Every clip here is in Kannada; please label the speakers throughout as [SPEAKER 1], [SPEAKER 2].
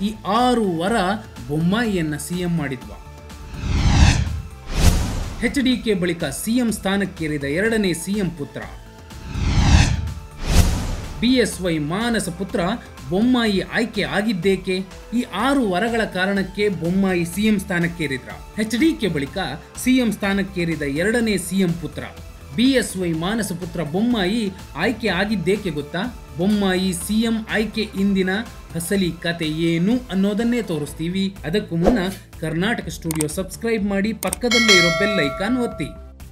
[SPEAKER 1] ಈ ಆರು ವರ ಬೊಮ್ಮಾಯಿಯನ್ನ ಸಿಎಂ ಮಾಡಿದ್ವ ಎಚ್ ಡಿ ಕೆ ಬಳಿಕ ಸಿಎಂ ಸ್ಥಾನಕ್ಕೇರಿದ ಎರಡನೇ ಸಿಎಂ ಪುತ್ರ ಬಿಎಸ್ವೈ ಮಾನಸ ಪುತ್ರ ಬೊಮ್ಮಾಯಿ ಆಯ್ಕೆ ಆಗಿದ್ದೇಕೆ ಈ ಆರು ವರಗಳ ಕಾರಣಕ್ಕೆ ಬೊಮ್ಮಾಯಿ ಸಿಎಂ ಸ್ಥಾನಕ್ಕೇರಿದ್ರ ಎಚ್ ಡಿ ಕೆ ಬಳಿಕ ಸಿಎಂ ಸ್ಥಾನಕ್ಕೇರಿದ ಎರಡನೇ ಸಿಎಂ ಪುತ್ರ ಬಿಎಸ್ವೈ ಮಾನಸ ಪುತ್ರ ಬೊಮ್ಮಾಯಿ ಆಯ್ಕೆ ಆಗಿದ್ದೇಕೆ ಗೊತ್ತಾ ಬೊಮ್ಮಾಯಿ ಸಿಎಂ ಆಯ್ಕೆ ಇಂದಿನ ಅಸಲಿ ಕತೆ ಏನು ಅನ್ನೋದನ್ನೇ ತೋರಿಸ್ತೀವಿ ಅದಕ್ಕೂ ಮುನ್ನ ಕರ್ನಾಟಕ ಸ್ಟುಡಿಯೋ ಸಬ್ಸ್ಕ್ರೈಬ್ ಮಾಡಿ ಪಕ್ಕದಲ್ಲೇ ಇರೋ ಬೆಲ್ ಐಕಾನ್ ಒತ್ತಿ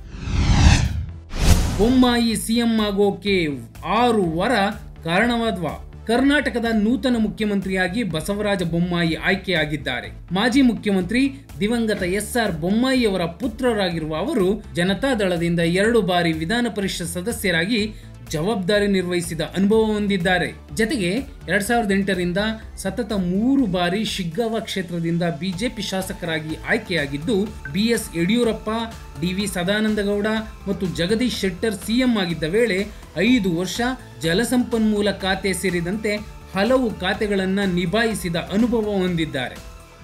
[SPEAKER 1] ಬೊಮ್ಮಾಯಿ ಸಿಎಂ ಆಗೋಕೆ ಆರು ವರ ಕಾರಣವಾದ್ವಾ ಕರ್ನಾಟಕದ ನೂತನ ಮುಖ್ಯಮಂತ್ರಿಯಾಗಿ ಬಸವರಾಜ ಬೊಮ್ಮಾಯಿ ಆಯ್ಕೆಯಾಗಿದ್ದಾರೆ ಮಾಜಿ ಮುಖ್ಯಮಂತ್ರಿ ದಿವಂಗತ ಎಸ್ ಆರ್ ಬೊಮ್ಮಾಯಿಯವರ ಪುತ್ರರಾಗಿರುವ ಅವರು ಜನತಾದಳದಿಂದ ಎರಡು ಬಾರಿ ವಿಧಾನ ಪರಿಷತ್ ಸದಸ್ಯರಾಗಿ ಜವಾಬ್ದಾರಿ ನಿರ್ವಹಿಸಿದ ಅನುಭವ ಹೊಂದಿದ್ದಾರೆ ಜತೆಗೆ ಎರಡ್ ಸಾವಿರದ ಎಂಟರಿಂದ ಸತತ ಮೂರು ಬಾರಿ ಶಿಗ್ಗಾವ ಕ್ಷೇತ್ರದಿಂದ ಬಿಜೆಪಿ ಶಾಸಕರಾಗಿ ಆಯ್ಕೆಯಾಗಿದ್ದು ಬಿಎಸ್ ಯಡಿಯೂರಪ್ಪ ಡಿವಿ ಸದಾನಂದಗೌಡ ಮತ್ತು ಜಗದೀಶ್ ಶೆಟ್ಟರ್ ಸಿಎಂ ಆಗಿದ್ದ ವೇಳೆ ಐದು ವರ್ಷ ಜಲಸಂಪನ್ಮೂಲ ಖಾತೆ ಸೇರಿದಂತೆ ಹಲವು ಖಾತೆಗಳನ್ನು ನಿಭಾಯಿಸಿದ ಅನುಭವ ಹೊಂದಿದ್ದಾರೆ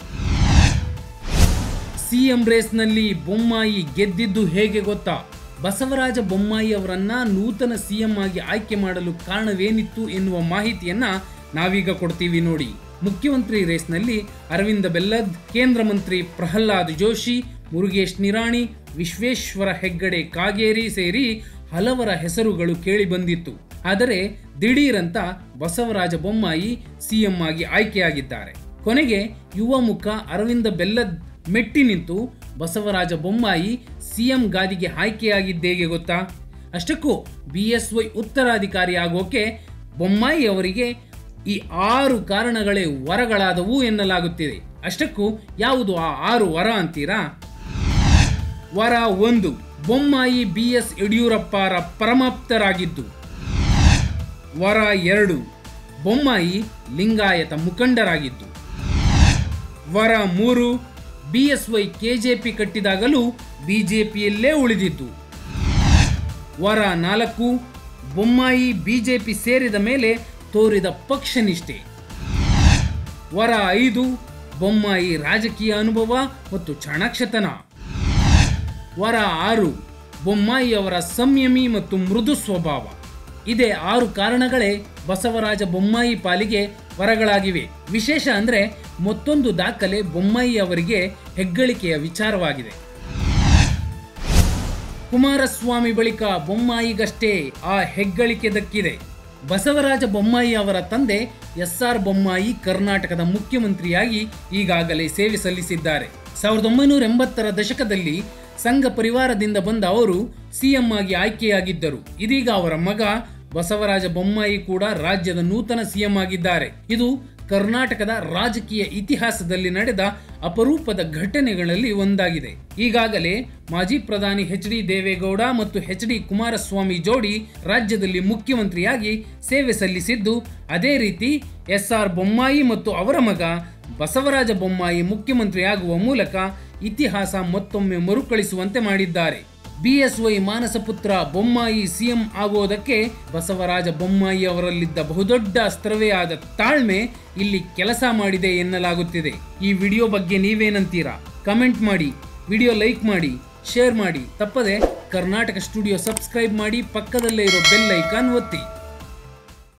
[SPEAKER 1] ಸಿಎಂ ರೇಸ್ನಲ್ಲಿ ಬೊಮ್ಮಾಯಿ ಗೆದ್ದಿದ್ದು ಹೇಗೆ ಗೊತ್ತಾ ಬಸವರಾಜ ಬೊಮ್ಮಾಯಿ ಅವರನ್ನ ನೂತನ ಸಿಎಂ ಆಗಿ ಆಯ್ಕೆ ಮಾಡಲು ಕಾರಣವೇನಿತ್ತು ಎನ್ನುವ ಮಾಹಿತಿಯನ್ನ ನಾವೀಗ ಕೊಡ್ತೀವಿ ನೋಡಿ ಮುಖ್ಯಮಂತ್ರಿ ರೇಸ್ನಲ್ಲಿ ಅರವಿಂದ ಬೆಲ್ಲದ್ ಕೇಂದ್ರ ಮಂತ್ರಿ ಪ್ರಹ್ಲಾದ್ ಜೋಶಿ ಮುರುಗೇಶ್ ನಿರಾಣಿ ವಿಶ್ವೇಶ್ವರ ಹೆಗ್ಗಡೆ ಕಾಗೇರಿ ಸೇರಿ ಹಲವರ ಹೆಸರುಗಳು ಕೇಳಿ ಬಂದಿತ್ತು ಆದರೆ ದಿಢೀರಂತ ಬಸವರಾಜ ಬೊಮ್ಮಾಯಿ ಸಿಎಂ ಆಗಿ ಆಯ್ಕೆಯಾಗಿದ್ದಾರೆ ಕೊನೆಗೆ ಯುವ ಮುಖ ಅರವಿಂದ ಬೆಲ್ಲದ್ ಮೆಟ್ಟಿ ನಿಂತು ಬಸವರಾಜ ಬೊಮ್ಮಾಯಿ ಸಿಎಂ ಗಾದಿಗೆ ಆಯ್ಕೆಯಾಗಿದ್ದೇಗೆ ಗೊತ್ತಾ ಅಷ್ಟಕ್ಕೂ ಬಿ ಎಸ್ ವೈ ಉತ್ತರಾಧಿಕಾರಿ ಆಗೋಕೆ ಬೊಮ್ಮಾಯಿ ಅವರಿಗೆ ಈ ಆರು ಕಾರಣಗಳೇ ವರಗಳಾದವು ಎನ್ನಲಾಗುತ್ತಿದೆ ಅಷ್ಟಕ್ಕೂ ಯಾವುದು ಆ ಆರು ವರ ಅಂತೀರಾ ವರ ಒಂದು ಬೊಮ್ಮಾಯಿ ಬಿ ಎಸ್ ಯಡಿಯೂರಪ್ಪರ ಪರಮಾಪ್ತರಾಗಿದ್ದು ವರ ಎರಡು ಬೊಮ್ಮಾಯಿ ಲಿಂಗಾಯತ ಮುಖಂಡರಾಗಿದ್ದು ವರ ಮೂರು ಬಿಎಸ್ವೈ ಕೆಜೆಪಿ ಕಟ್ಟಿದಾಗಲೂ ಬಿಜೆಪಿಯಲ್ಲೇ ಉಳಿದಿದ್ದು ವರ ನಾಲ್ಕು ಬೊಮ್ಮಾಯಿ ಬಿಜೆಪಿ ಸೇರಿದ ಮೇಲೆ ತೋರಿದ ಪಕ್ಷ ನಿಷ್ಠೆ ವರ ಐದು ಬೊಮ್ಮಾಯಿ ರಾಜಕೀಯ ಅನುಭವ ಮತ್ತು ಚಾಣಾಕ್ಷತನ ವರ ಆರು ಬೊಮ್ಮಾಯಿ ಅವರ ಸಂಯಮಿ ಮತ್ತು ಮೃದು ಸ್ವಭಾವ ಇದೇ ಆರು ಕಾರಣಗಳೇ ಬಸವರಾಜ ಬೊಮ್ಮಾಯಿ ಪಾಲಿಗೆ ವರಗಳಾಗಿವೆ ವಿಶೇಷ ಅಂದ್ರೆ ಮತ್ತೊಂದು ದಾಖಲೆ ಬೊಮ್ಮಾಯಿ ಅವರಿಗೆ ಹೆಗ್ಗಳಿಕೆಯ ವಿಚಾರವಾಗಿದೆ ಕುಮಾರಸ್ವಾಮಿ ಬಳಿಕ ಬೊಮ್ಮಾಯಿಗಷ್ಟೇ ಆ ಹೆಗ್ಗಳಿಕೆ ದಕ್ಕಿದೆ ಬಸವರಾಜ ಬೊಮ್ಮಾಯಿ ಅವರ ತಂದೆ ಎಸ್ ಆರ್ ಬೊಮ್ಮಾಯಿ ಕರ್ನಾಟಕದ ಮುಖ್ಯಮಂತ್ರಿಯಾಗಿ ಈಗಾಗಲೇ ಸೇವೆ ಸಲ್ಲಿಸಿದ್ದಾರೆ ಸಾವಿರದ ಒಂಬೈನೂರ ಎಂಬತ್ತರ ದಶಕದಲ್ಲಿ ಸಂಘ ಪರಿವಾರದಿಂದ ಬಂದ ಅವರು ಸಿಎಂ ಆಗಿ ಆಯ್ಕೆಯಾಗಿದ್ದರು ಇದೀಗ ಅವರ ಮಗ ಬಸವರಾಜ ಬೊಮ್ಮಾಯಿ ಕೂಡ ರಾಜ್ಯದ ನೂತನ ಸಿಎಂ ಆಗಿದ್ದಾರೆ ಇದು ಕರ್ನಾಟಕದ ರಾಜಕೀಯ ಇತಿಹಾಸದಲ್ಲಿ ನಡೆದ ಅಪರೂಪದ ಘಟನೆಗಳಲ್ಲಿ ಒಂದಾಗಿದೆ ಈಗಾಗಲೇ ಮಾಜಿ ಪ್ರಧಾನಿ ಎಚ್ ಡಿ ದೇವೇಗೌಡ ಮತ್ತು ಎಚ್ ಡಿ ಕುಮಾರಸ್ವಾಮಿ ಜೋಡಿ ರಾಜ್ಯದಲ್ಲಿ ಮುಖ್ಯಮಂತ್ರಿಯಾಗಿ ಸೇವೆ ಸಲ್ಲಿಸಿದ್ದು ಅದೇ ರೀತಿ ಎಸ್ ಆರ್ ಬೊಮ್ಮಾಯಿ ಮತ್ತು ಅವರ ಮಗ ಬಸವರಾಜ ಬೊಮ್ಮಾಯಿ ಮುಖ್ಯಮಂತ್ರಿಯಾಗುವ ಮೂಲಕ ಇತಿಹಾಸ ಮತ್ತೊಮ್ಮೆ ಮರುಕಳಿಸುವಂತೆ ಮಾಡಿದ್ದಾರೆ ಬಿಎಸ್ವೈ ಮಾನಸ ಪುತ್ರ ಬೊಮ್ಮಾಯಿ ಸಿಎಂ ಆಗೋದಕ್ಕೆ ಬಸವರಾಜ ಬೊಮ್ಮಾಯಿ ಅವರಲ್ಲಿದ್ದ ಬಹುದೊಡ್ಡ ಅಸ್ತ್ರವೇ ಆದ ತಾಳ್ಮೆ ಇಲ್ಲಿ ಕೆಲಸ ಮಾಡಿದೆ ಎನ್ನಲಾಗುತ್ತಿದೆ ಈ ವಿಡಿಯೋ ಬಗ್ಗೆ ನೀವೇನಂತೀರಾ ಕಮೆಂಟ್ ಮಾಡಿ ವಿಡಿಯೋ ಲೈಕ್ ಮಾಡಿ ಶೇರ್ ಮಾಡಿ ತಪ್ಪದೆ ಕರ್ನಾಟಕ ಸ್ಟುಡಿಯೋ ಸಬ್ಸ್ಕ್ರೈಬ್ ಮಾಡಿ ಪಕ್ಕದಲ್ಲೇ ಇರೋ ಬೆಲ್ ಐಕಾನ್ ಒತ್ತಿ